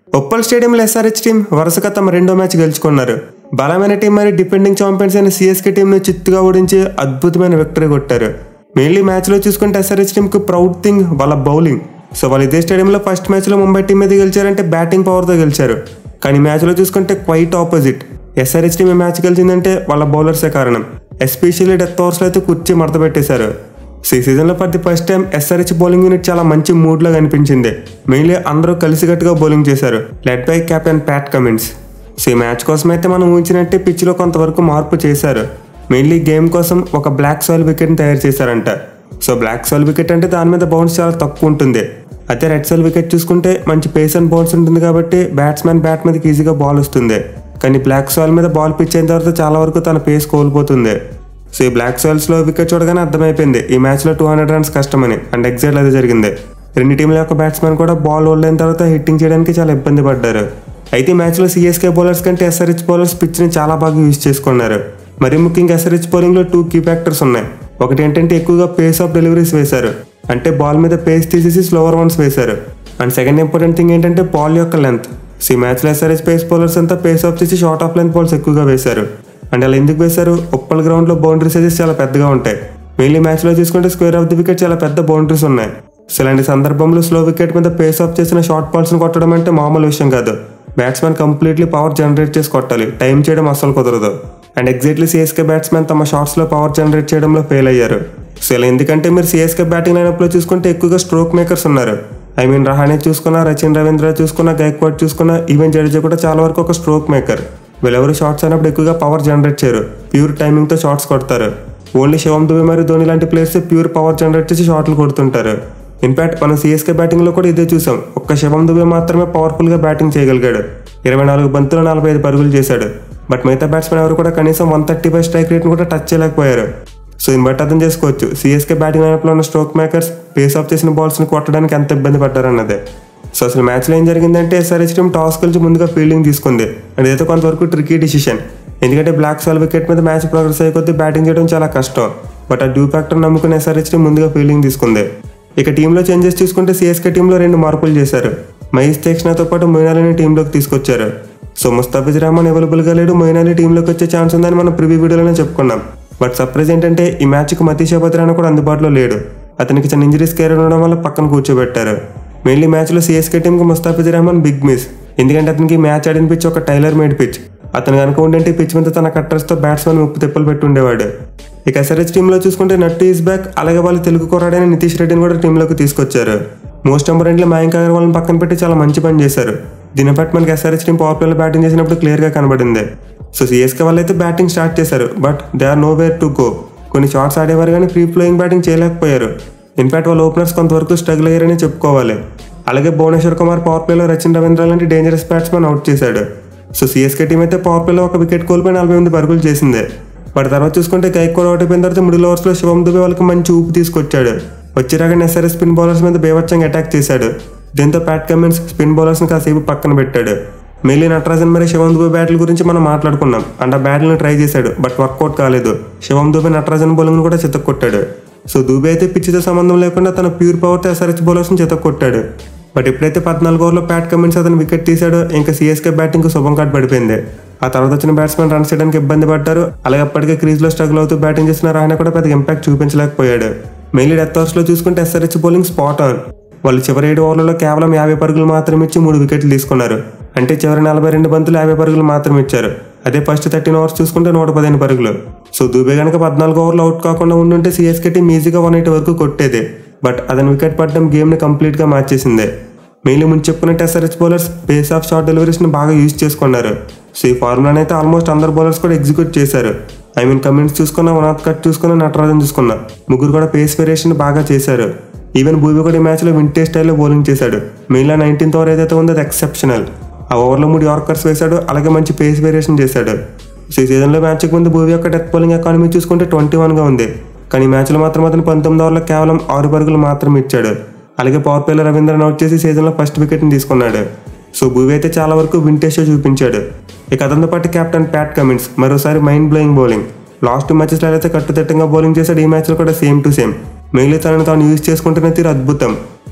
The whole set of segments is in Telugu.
ఉప్పల్ స్టేడియంలో ఎస్ఆర్హెచ్ టీం వరుసగా తమ రెండో మ్యాచ్ గెలుచుకున్నారు బలమైన టీం మరి డిఫెండింగ్ ఛాంపియన్స్ అయిన సిఎస్కే టీంను చిత్తుగా ఓడించి అద్భుతమైన విక్టరీ కొట్టారు మెయిన్లీ మ్యాచ్లో చూసుకుంటే ఎస్ఆర్హెచ్ టీంకు ప్రౌడ్ థింగ్ వాళ్ళ బౌలింగ్ సో వాళ్ళు ఇదే స్టేడియంలో ఫస్ట్ మ్యాచ్లో ముంబై టీం మీద గెలిచారంటే బ్యాటింగ్ పవర్తో గెలిచారు కానీ మ్యాచ్లో చూసుకుంటే క్వైట్ ఆపోజిట్ ఎస్ఆర్హెచ్ టీం ఈ మ్యాచ్ గెలిచిందంటే వాళ్ళ బౌలర్సే కారణం ఎస్పెషల్లీ డెత్ ఓవర్స్లో అయితే కుర్చీ మడత పెట్టేశారు సో ఈ సీజన్లో ప్రతి first time SRH bowling unit చాలా మంచి మూడ్లో కనిపించింది మెయిన్లీ అందరూ కలిసికట్టుగా బౌలింగ్ చేశారు led by captain Pat Cummins so ఈ మ్యాచ్ కోసం అయితే మనం ఊహించినట్టే పిచ్లో కొంతవరకు మార్పు చేశారు మెయిన్లీ గేమ్ కోసం ఒక బ్లాక్ సాయిల్ వికెట్ని తయారు చేశారంట సో బ్లాక్ సాయిల్ వికెట్ అంటే దాని మీద బౌన్స్ చాలా తక్కువ ఉంటుంది అయితే రెడ్ సాయిల్ వికెట్ చూసుకుంటే మంచి పేస్ అండ్ బౌన్స్ ఉంటుంది కాబట్టి బ్యాట్స్మెన్ బ్యాట్ మీదకి ఈజీగా బాల్ వస్తుంది కానీ బ్లాక్ సాయిల్ మీద బాల్ పిచ్ అయిన తర్వాత చాలా వరకు తన పేస్ కోల్పోతుంది సో ఈ బ్లాక్ సాయిల్స్ లో వికెట్ చూడగానే అర్థమైపోయింది ఈ మ్యాచ్ లో టూ హండ్రెడ్ రన్స్ కష్టమని అండ్ ఎగ్జాక్ట్ అదే జరిగింది రెండు టీంల యొక్క బ్యాట్స్మెన్ కూడా బాల్ హోల్డ్ అయిన తర్వాత హిట్టింగ్ చేయడానికి చాలా ఇబ్బంది పడ్డారు అయితే ఈ మ్యాచ్ లో సిఎస్కే బౌలర్స్ కంటే ఎస్ఆర్హెచ్ బౌలర్స్ పిచ్ ని చాలా బాగా యూజ్ చేసుకున్నారు మరి ముఖ్యంగా ఎస్ఆర్హెచ్ బౌలింగ్ లో టూ కీ ఫ్యాక్టర్స్ ఉన్నాయి ఒకటి ఏంటంటే ఎక్కువగా పేస్ ఆఫ్ డెలివరీస్ వేశారు అంటే బాల్ మీద పేస్ తీసేసి స్లోవర్ వన్స్ వేశారు అండ్ సెకండ్ ఇంపార్టెంట్ థింగ్ ఏంటంటే బాల్ యొక్క లెంత్ సో ఈ మ్యాచ్లో ఎస్ఆర్హెచ్ పేస్ బౌలర్స్ అంతా పేస్ ఆఫ్ చేసి షార్ట్ ఆఫ్ లెంత్ బాల్స్ ఎక్కువగా వేశారు అండ్ అలా ఎందుకు వేశారు ఉప్పల్ గ్రౌండ్లో బౌండరీస్ అయితే చాలా పెద్దగా ఉంటాయి మెయిన్లీ మ్యాచ్లో చూసుకుంటే స్క్వేర్ ఆఫ్ ది వికెట్ చాలా పెద్ద బౌండరీస్ ఉన్నాయి సో ఇలాంటి సందర్భంలో స్లో వికెట్ మీద పేస్ ఆఫ్ చేసిన షార్ట్ బాల్స్ని కొట్టడం అంటే మామూలు విషయం కాదు బ్యాట్స్మెన్ కంప్లీట్లీ పవర్ జనరేట్ చేసి కొట్టాలి టైం చేయడం అస్సలు కుదరదు అండ్ ఎగ్జాక్ట్లీ సిఎస్కే బ్యాట్స్మెన్ తమ షాట్స్లో పవర్ జనరేట్ చేయడంలో ఫెయిల్ అయ్యారు సో ఇలా ఎందుకంటే మీరు సిఎస్కే బ్యాటింగ్ లైనప్లో చూసుకుంటే ఎక్కువగా స్ట్రోక్ మేకర్స్ ఉన్నారు ఐ మీన్ రహానే చూసుకున్నా రచిన్ రవీంద్ర చూసుకున్నా గైక్వాడ్ చూసుకున్నా ఈవెన్ జడేజా కూడా చాలా వరకు ఒక స్ట్రోక్ మేకర్ వీళ్ళెవరు షార్ట్స్ అయినప్పుడు ఎక్కువగా పవర్ జనరేట్ చేయరు ప్యూర్ టైమింగ్తో షార్ట్స్ కొడతారు ఓన్లీ శివం దుబే మరియు ధోని లాంటి ప్లేయర్స్ ప్యూర్ పవర్ జనరేట్ చేసి షాట్లు కొడుతుంటారు ఇన్ఫాక్ట్ మనం సిఎస్కే బ్యాటింగ్లో కూడా ఇదే చూసాం ఒక్క శివం దుబే మాత్రమే పవర్ఫుల్గా బ్యాటింగ్ చేయగలిగాడు ఇరవై నాలుగు బంతులు నలభై ఐదు పరుగులు చేశాడు బట్ మిగతా బ్యాట్స్మెన్ ఎవరు కూడా కనీసం వన్ థర్టీ ఫైవ్ స్ట్రైక్ రేట్ని కూడా టచ్ చేయలేకపోయారు సో దీన్ని బట్టి అర్థం చేసుకోవచ్చు సిఎస్కే బ్యాటింగ్ లైనప్లో ఉన్న స్ట్రోక్ మేకర్స్ పేస్ ఆఫ్ చేసిన బాల్స్ని కొట్టడానికి ఎంత ఇబ్బంది పడ్డారన్నదే సో అసలు మ్యాచ్లో ఏం జరిగిందంటే ఎస్ఆర్హెచ్ టీం టాస్ కలిసి ముందుగా ఫీల్డింగ్ తీసుకుంది అండ్ ఇదైతే కొంతవరకు ట్రికీ డిసిషన్ ఎందుకంటే బ్లాక్ సాల్ వికెట్ మీద మ్యాచ్ ప్రోగ్రెస్ అయ్యే కొద్దీ బ్యాటింగ్ చేయడం చాలా కష్టం బట్ ఆ డ్యూ ఫ్యాక్టర్ నమ్ముకుని ఎస్ఆర్హెచ్ టీం ముందుగా ఫీల్డింగ్ తీసుకుంది ఇక టీంలో చేంజెస్ చూసుకుంటే సిఎస్కే టీంలో రెండు మార్పులు చేశారు మహేష్ తీక్షణతో పాటు మొయినాలిని టీంలోకి తీసుకొచ్చారు సో ముస్తాఫిజ్ రహమాన్ అవైలబుల్గా లేడు మొయినాలి టీంలోకి వచ్చే ఛాన్స్ ఉందని మనం ప్రివ్యూ వీడియోలోనే చెప్పుకున్నాం బట్ సర్ప్రైజ్ ఏంటంటే ఈ మ్యాచ్కి మతీషా బత్రాన కూడా అందుబాటులో లేడు అతనికి చిన్న ఇంజరీస్ కేర్ ఉండడం వల్ల పక్కన కూర్చోబెట్టారు మెయిన్లీ మ్యాచ్లో సిఎస్కే టీంకి ముస్తాఫిజ్ రహమాన్ బిగ్ మిస్ ఎందుకంటే అతనికి మ్యాచ్ ఆడిన పిచ్ ఒక టైలర్ మేడ్ పిచ్ అతను కనుక ఉండంటే పిచ్ మీద తన కట్టర్స్తో బ్యాట్స్మెన్ ముప్పు తిప్పలు పెట్టి ఉండేవాడు ఇక ఎస్ఆర్హెచ్ టీంలో చూసుకుంటే నట్టు ఈస్ బ్యాక్ అలాగే వాళ్ళు తెలుగు కొరాడైన నితీష్ రెడ్డిని కూడా టీంలోకి తీసుకొచ్చారు మోస్ట్ ఇంపార్టెంట్లీ మయాంక్ అగర్వాల్ని పక్కన పెట్టి చాలా మంచి పని చేశారు దీన్ని బట్టి మనకి ఎస్ఆర్హెచ్ టీం పవర్ ప్లేలో బ్యాటింగ్ చేసినప్పుడు క్లియర్గా కనబడింది సో సిఎస్కే వాళ్ళు అయితే బ్యాటింగ్ స్టార్ట్ చేశారు but they are nowhere to go కొన్ని షాట్స్ ఆడేవారు కానీ ఫ్రీ ఫ్లోయింగ్ బ్యాటింగ్ చేయలేకపోయారు ఇన్ఫాక్ట్ వాళ్ళ ఓపెనర్స్ కొంతవరకు స్ట్రగుల్ అయ్యారని చెప్పుకోవాలి అలాగే భువనేశ్వర్ కుమార్ పవర్ ప్లేలో రచిన్ రవీంద్ర లాంటి డేంజరస్ బ్యాట్స్మెన్ అవుట్ చేశాడు సో సిఎస్కే టీం అయితే పవర్ ప్లేలో ఒక వికెట్ కోల్పోయి నలభై ఎనిమిది పరుగులు చేసిందే బట్ తర్వాత చూసుకుంటే గైక్వాడ్ అవుట్ అయిపోయిన తర్వాత మిడిల్ ఓవర్స్లో శివం దుబే వాళ్ళకి మంచి ఊపు తీసుకొచ్చాడు వచ్చి రాగానే ఎస్ఆర్ఎస్ స్పిన్ బౌలర్స్ మీద బేవచ్చంగా అటాక్ చేశాడు దీంతో ప్యాట్ కమిన్స్ స్పిన్ బౌలర్స్ని కాసేపు పక్కన పెట్టాడు మెయిలీ నటరాజన్ మరి శివం దుబే బ్యాట్ల గురించి మనం మాట్లాడుకున్నాం అండ్ ఆ బ్యాట్లను ట్రై చేశాడు బట్ వర్కౌట్ కాలేదు శివం దుబే నటరాజన్ బౌలింగ్ కూడా చితక్కొట్టాడు సో దుబే అయితే పిచ్చితో సంబంధం లేకుండా తన ప్యూర్ పవర్తో ఎస్ఆర్హెచ్ బౌలర్స్ని చితక్కొట్టాడు బట్ ఎప్పుడైతే పద్నాలుగు ఓవర్లో ప్యాట్ కమిన్స్ అతను వికెట్ తీశాడో ఇంకా సిఎస్కే బ్యాటింగ్ శుభం కార్డ్ పడిపోయింది ఆ తర్వాత వచ్చిన బ్యాట్స్మెన్ రన్స్ చేయడానికి ఇబ్బంది పడ్డారు అలాగే అప్పటికే క్రీజ్లో స్ట్రగుల్ అవుతూ బ్యాటింగ్ చేసిన రాయన కూడా పెద్ద ఇంపాక్ట్ చూపించలేకపోయాడు మెయిన్లీ డెత్ ఓవర్స్లో చూసుకుంటే ఎస్ఆర్హెచ్ బౌలింగ్ స్పాట్ ఆన్ వాళ్ళు చివరి ఏడు ఓవర్లలో కేవలం యాభై పరుగులు మాత్రమే ఇచ్చి మూడు వికెట్లు తీసుకున్నారు అంటే చివరి నలభై రెండు బంతులు యాభై పరుగులు మాత్రమే ఇచ్చారు అదే ఫస్ట్ థర్టీన్ ఓవర్స్ చూసుకుంటే నూట పదిహేను పరుగులు సో దూబే కనుక పద్నాలుగు ఓవర్లు అవుట్ కాకుండా ఉండుంటే సిఎస్కే టీం ఈజీగా వన్ ఎయిట్ వరకు కొట్టేది బట్ అతని వికెట్ పడడం గేమ్ని కంప్లీట్గా మార్చేసింది మెయిన్లీ ముందు చెప్పుకున్నట్టు SRH bowlers pace off short డెలివరీస్ని బాగా యూజ్ చేసుకున్నారు సో ఈ ఫార్ములాని అయితే ఆల్మోస్ట్ అందరు బౌలర్స్ కూడా ఎగ్జిక్యూట్ చేశారు ఐ మీన్ కమిన్స్ చూసుకున్నా వనాథ్ కట్ చూసుకున్నా నటరాజన్ చూసుకున్నా ముగ్గురు కూడా పేస్ వేరియేషన్ బాగా చేశారు ఈవెన్ భూమి కూడా ఈ మ్యాచ్లో వింటేజ్ స్టైల్లో బౌలింగ్ చేశాడు మెయిన్లో నైన్టీన్త్ ఓవర్ ఏదైతే ఉందో అది ఎక్సెప్షనల్ ఆ ఓవర్లో మూడు యార్కర్స్ వేశాడు అలాగే మంచి పేస్ వేరియేషన్ చేశాడు సో ఈ సీజన్లో మ్యాచ్కి ముందు భూమి యొక్క డెత్ బౌలింగ్ ఎకానమీ చూసుకుంటే ట్వంటీ వన్గా ఉంది కానీ ఈ మ్యాచ్లో మాత్రం అతను పంతొమ్మిది ఓవర్లో కేవలం ఆరు పరుగులు మాత్రమే ఇచ్చాడు అలాగే పవర్ ప్లేలో రవీంద్రన్ అవుట్ చేసి సీజన్లో ఫస్ట్ వికెట్ని తీసుకున్నాడు సో భూవి అయితే చాలా వరకు వింటేజ్ షో చూపించాడు ఇక అతనితో పాటు కెప్టెన్ ప్యాట్ కమిన్స్ మరోసారి మైండ్ బ్లోయింగ్ బౌలింగ్ లాస్ట్ మ్యాచెస్లో అయితే కట్టుదిట్టంగా బౌలింగ్ చేశాడు ఈ మ్యాచ్లో కూడా సేమ్ టు సేమ్ మెయిన్లీ తనను తాను యూజ్ చేసుకుంటున్న తీరు అద్భుతం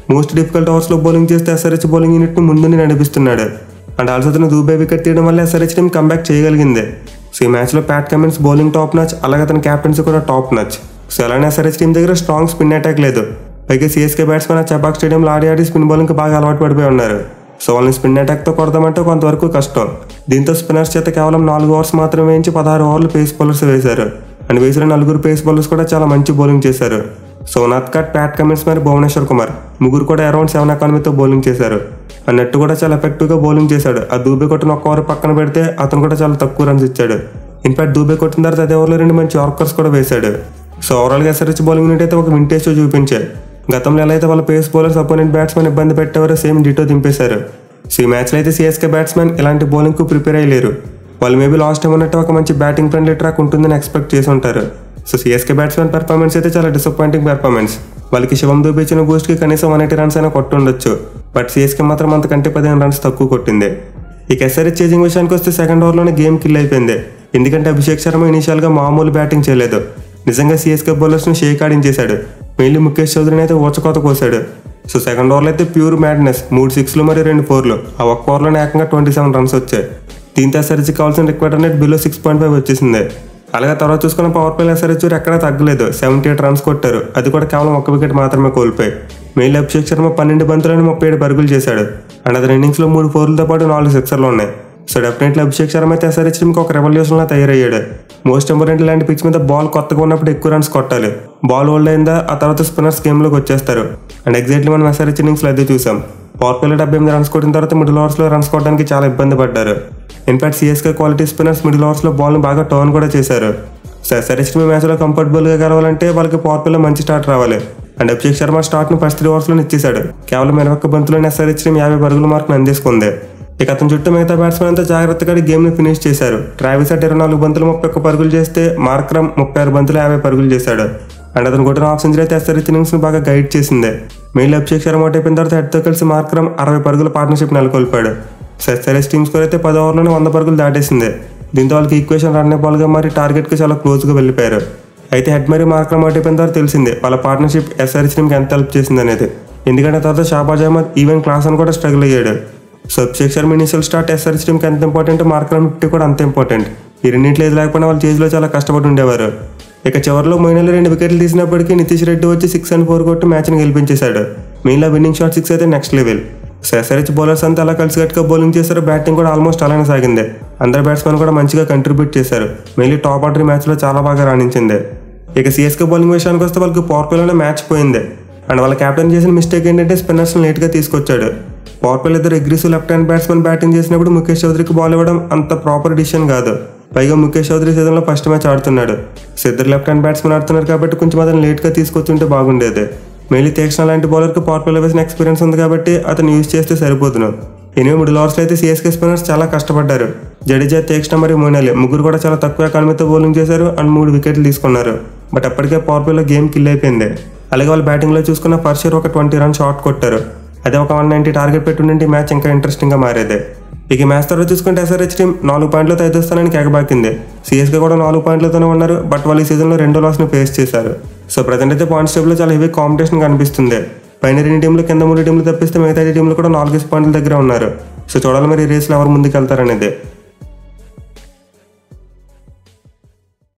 మోస్ట్ డిఫికల్ట్ ఓవర్స్లో బౌలింగ్ చేస్తే ఎస్ఆర్హెచ్ బౌలింగ్ యూనిట్ని ముందుని నడిపిస్తున్నాడు అండ్ ఆల్సో అతను దూబే వికెట్ తీయడం వల్ల ఎస్ఆర్హెచ్ టీం కంబ్యాక్ చేయగలిగింది సో ఈ మ్యాచ్లో Pat Cummins bowling top notch అలాగే అతని క్యాప్టెన్సీ కూడా టాప్ నచ్ సో అలానే ఎస్ఆర్హెచ్ టీం దగ్గర స్ట్రాంగ్ స్పిన్ అటాక్ లేదు పైగా సిఎస్కే బ్యాట్స్మెన్ ఆ చబాక్ స్టేడియంలో ఆడి ఆడి స్పిన్ బౌలింగ్కి బాగా అలవాటు పడిపోయి ఉన్నారు సో వాళ్ళని స్పిన్ అటాక్తో కొడదామంటే కొంతవరకు కష్టం దీంతో స్పిన్నర్స్ చేత కేవలం నాలుగు ఓవర్స్ మాత్రమే వేయించి పదహారు ఓవర్లు పేస్ బౌలర్స్ వేశారు అండ్ వేసిన నలుగురు పేస్ బౌలర్స్ కూడా చాలా మంచి బౌలింగ్ చేశారు సోనాథ్ కట్ ప్యాట్ కమిన్స్ మరి భువనేశ్వర్ కుమార్ ముగ్గురు కూడా అరౌండ్ సెవెన్ ఎకానమీతో బౌలింగ్ చేశారు ఆ నెట్ కూడా చాలా ఎఫెక్టివ్గా బౌలింగ్ చేశాడు ఆ దూబే కొట్టిన ఒక్క ఓవర్ పక్కన పెడితే అతను కూడా చాలా తక్కువ రన్స్ ఇచ్చాడు ఇన్ఫాక్ట్ దూబే కొట్టిన తర్వాత అదే ఓవర్లో రెండు మంచి ఆర్కర్స్ కూడా వేశాడు సో ఓవరాల్గా ఎస్ఆర్హెచ్ బౌలింగ్ యూనిట్ అయితే ఒక వింటేజ్ చూపించారు గతంలో ఎలా అయితే వాళ్ళ పేస్ బౌలర్స్ అపోనెంట్ బ్యాట్స్మెన్ ఇబ్బంది పెట్టేవారో సేమ్ డిటో దింపేశారు సో ఈ మ్యాచ్లో అయితే సిఎస్కే బ్యాట్స్మెన్ ఇలాంటి బౌలింగ్కు ప్రిపేర్ అయ్యలేరు వాళ్ళు మేబీ లాస్ట్ టైం ఉన్నట్టు ఒక మంచి బ్యాటింగ్ ఫ్రెండ్లీ ట్రాక్ ఉంటుందని ఎక్స్పెక్ట్ చేసి ఉంటారు సో సిఎస్కే బ్యాట్స్మెన్ పెర్ఫార్మెన్స్ అయితే చాలా డిసప్పాయింటింగ్ పెర్ఫార్మెన్స్ వాళ్ళకి శివం దూబే ఇచ్చిన బూస్ట్కి కనీసం వన్ ఎయిటీ రన్స్ అయినా కొట్టుండొచ్చు బట్ సిఎస్కే మాత్రం అంతకంటే పదిహేను రన్స్ తక్కువ కొట్టింది ఇక ఎస్ఆర్హెచ్ చేజింగ్ విషయానికి వస్తే సెకండ్ ఓవర్లోనే గేమ్ కిల్ అయిపోయింది ఎందుకంటే అభిషేక్ శర్మ ఇనిషియల్గా మామూలు బ్యాటింగ్ చేయలేదు నిజంగా సిఎస్కే బౌలర్స్ని షేక్ ఆడించేశాడు మెయిన్లీ ముఖేష్ చౌదరిని అయితే ఊచకోత కోసాడు సో సెకండ్ ఓవర్లో అయితే ప్యూర్ మ్యాడ్నెస్ మూడు సిక్స్లు మరియు రెండు ఫోర్లు ఆ ఒక్క ఓవర్లోనే ఏకంగా ట్వంటీ సెవెన్ రన్స్ వచ్చాయి దీంతో ఎస్ఆర్హెచ్ కావాల్సిన required rate below six point five వచ్చేసింది అలాగే తర్వాత చూసుకున్న పవర్ ప్లే ఎస్ఆర్హెచ్ ఎక్కడా తగ్గలేదు సెవెంటీ ఎయిట్ రన్స్ కొట్టారు అది కూడా కేవలం ఒక్క వికెట్ మాత్రమే కోల్పోయి మెయిన్ అభిషేక్ శర్మ పన్నెండు బంతులను ముప్పై ఏడు పరుగులు చేశాడు అండ్ అతని ఇన్నింగ్స్లో మూడు ఫోర్లతో పాటు నాలుగు సిక్సర్లు ఉన్నాయి సో డెఫినెట్లీ అభిషేక్ శర్మ అయితే ఎస్ఆర్హెచ్ టీంకి ఒక రెవల్యూషన్లా తయారయ్యాడు మోస్ట్ ఇంపార్టెంట్ లాంటి పిచ్ మీద బాల్ కొత్తగా ఉన్నప్పుడు ఎక్కువ రన్స్ కొట్టాలి బాల్ హోల్డ్ అయిందా ఆ తర్వాత స్పిన్నర్స్ గేమ్లోకి వచ్చేస్తారు అండ్ ఎగ్జాక్ట్లీ మనం ఎస్ఆర్హెచ్ ఇన్నింగ్స్లో అదే చూసాం పవర్ ప్లేలో డెబ్బై ఎనిమిది రన్స్ కొట్టిన తర్వాత మిడిల్ ఓవర్స్లో రన్స్ కొట్టడానికి చాలా ఇబ్బంది పడ్డారు in fact CSK quality spinners middle ఓవర్స్లో బాల్ని బాగా టర్న్ కూడా చేశారు సో ఎస్ఆర్హెచ్ టీమ్ మ్యాచ్లో కంఫర్టబుల్గా గెలవాలంటే వాళ్ళకి పవర్ ప్లేలో మంచి స్టార్ట్ రావాలి అండ్ అభిషేక్ శర్మ స్టార్ట్ను ఫస్ట్ త్రీ ఓవర్స్లో ఇచ్చేశాడు కేవలం ఇరవై ఒక్క బంతులోనే ఎస్ఆర్హెచ్ టీం యాభై పరుగుల మార్కును అందేసుకుంది ఇక అతని చుట్టూ మిగతా బ్యాట్స్మెన్ అంతా జాగ్రత్తగా గేమ్ ని ఫినిష్ చేశారు ట్రావిస్ అట్ ఇరవై నాలుగు బంతులు ముప్పై ఒక్క పరుగులు చేస్తే మార్క్రమ్ ముప్పై ఆరు బంతులు యాభై పరుగులు చేశాడు అండ్ అతను కొట్టిన హాఫ్ సెంచరీ అయితే ఎస్ఆర్హెచ్ ఇన్నింగ్స్ ని బాగా గైడ్ చేసింది మెయిన్ అభిషేక్ శర్మ అవుట్ అయిపోయిన తర్వాత హెడ్తో కలిసి మార్క్రమ్ అరవై పరుగుల పార్ట్నర్షిప్ నెలకొల్పాడు సో ఎస్ఆర్హెచ్ టీమ్ స్కోర్ అయితే పది ఓవర్లోనే వంద పరుగులు దాటేసింది దీంతో వాళ్ళకి ఈక్వేషన్ రన్ బాల్గా మరి టార్గెట్కి చాలా క్లోజ్గా వెళ్ళిపోయారు అయితే హెడ్ మరి మార్క్రమ్ అవుట్ అయిపోయిన తర్వాత తెలిసింది వాళ్ళ పార్ట్నర్షిప్ ఎస్ఆర్హెచ్ టీంకి ఎంత హెల్ప్ చేసింది అనేది ఎందుకంటే తర్వాత షాబాజ్ అహ్మద్ ఈవెన్ క్లాస్ అని కూడా స్ట్రగుల్ అయ్యాడు so Abhishek Sharma initial start SRH టీంకి ఎంత ఇంపార్టెంట్ మార్క్రమ్ ఫిఫ్టీ కూడా అంత ఇంపార్టెంట్ ఈ రెండింటిలో ఏది లేకపోయినా వాళ్ళ చేతిలో చాలా కష్టపడి ఉండేవారు ఇక చివరిలో మొయినలో రెండు వికెట్లు తీసినప్పటికీ నితీష్ రెడ్డి వచ్చి సిక్స్ అండ్ ఫోర్ కొట్టి మ్యాచ్ని గెలిపించేశాడు మెయిన్లో విన్నింగ్ షాట్ సిక్స్ అయితే next level so SRH bowlers అంతా అలా కలిసికట్టుగా బౌలింగ్ చేశారు బ్యాటింగ్ కూడా ఆల్మోస్ట్ అలానే సాగింది అందరు బ్యాట్స్మెన్ కూడా మంచిగా కంట్రిబ్యూట్ చేశారు మెయిన్లీ టాప్ ఆర్డర్ మ్యాచ్లో చాలా బాగా రాణించింది ఇక సిఎస్కే బౌలింగ్ విషయానికి వస్తే వాళ్ళకి పవర్ ప్లేలోనే మ్యాచ్ పోయింది అండ్ వాళ్ళ కెప్టెన్ చేసిన మిస్టేక్ ఏంటంటే స్పిన్నర్స్ లేట్గా తీసుకొచ్చాడు పవర్ ప్లేలో ఇద్దరు aggressive left hand batsmen batting చేసినప్పుడు ముఖేష్ చౌదరికి బాల్ ఇవ్వడం అంత ప్రాపర్ డిసిషన్ కాదు పైగా ముఖేష్ చౌదరి సీజన్లో ఫస్ట్ మ్యాచ్ ఆడుతున్నాడు సో ఇద్దరు లెఫ్ట్ హ్యాండ్ బ్యాట్స్మెన్ ఆడుతున్నారు కాబట్టి కొంచెం అతను లేట్గా తీసుకొచ్చుంటే బాగుండేది మెయిన్లీ తీక్షణ లాంటి బౌలర్కి పవర్ ప్లేలో వేసిన ఎక్స్పీరియన్స్ ఉంది కాబట్టి అతను యూజ్ చేస్తే సరిపోతును ఎనిమిది మిడిల్ ఓవర్స్లో అయితే సిఎస్కే స్పిన్నర్స్ చాలా కష్టపడ్డారు జడేజా తీక్షణ మరియు మోనాలి ముగ్గురు కూడా చాలా తక్కువ ఎకానమీతో బౌలింగ్ చేశారు అండ్ మూడు వికెట్లు తీసుకున్నారు బట్ అప్పటికే పవర్ ప్లేలో గేమ్ కిల్ అయిపోయింది అలాగే వాళ్ళు బ్యాటింగ్లో చూసుకున్న ఫస్ట్ ఇయర్ ఒక ట్వంటీ రన్ షాట్ కొట్టారు అదే ఒక వన్ నైంటీ టార్గెట్ పెట్టుంటే మ్యాచ్ ఇంకా ఇంట్రెస్టింగ్గా మారేది ఇక ఈ మ్యాచ్ తర్వాత చూసుకుంటే ఎస్ఆర్హెచ్ టీం నాలుగు పాయింట్లతో ఐదు వస్తానని కేకబాకింది సిఎస్కే కూడా నాలుగు పాయింట్లతోనే ఉన్నారు బట్ వాళ్ళు ఈ సీజన్లో రెండో లాస్ని ఫేస్ చేశారు సో ప్రజెంట్ అయితే పాయింట్స్ టేబుల్లో చాలా హెవీ కాంపిటీషన్ కనిపిస్తుంది పైన రెండు టీంలు కింద మూడు టీంలు తప్పిస్తే మిగతా టీంలు కూడా నాలుగేసి పాయింట్ల దగ్గర ఉన్నారు సో చూడాలి మరి ఈ రేస్లో ఎవరు ముందుకు వెళ్తారనేది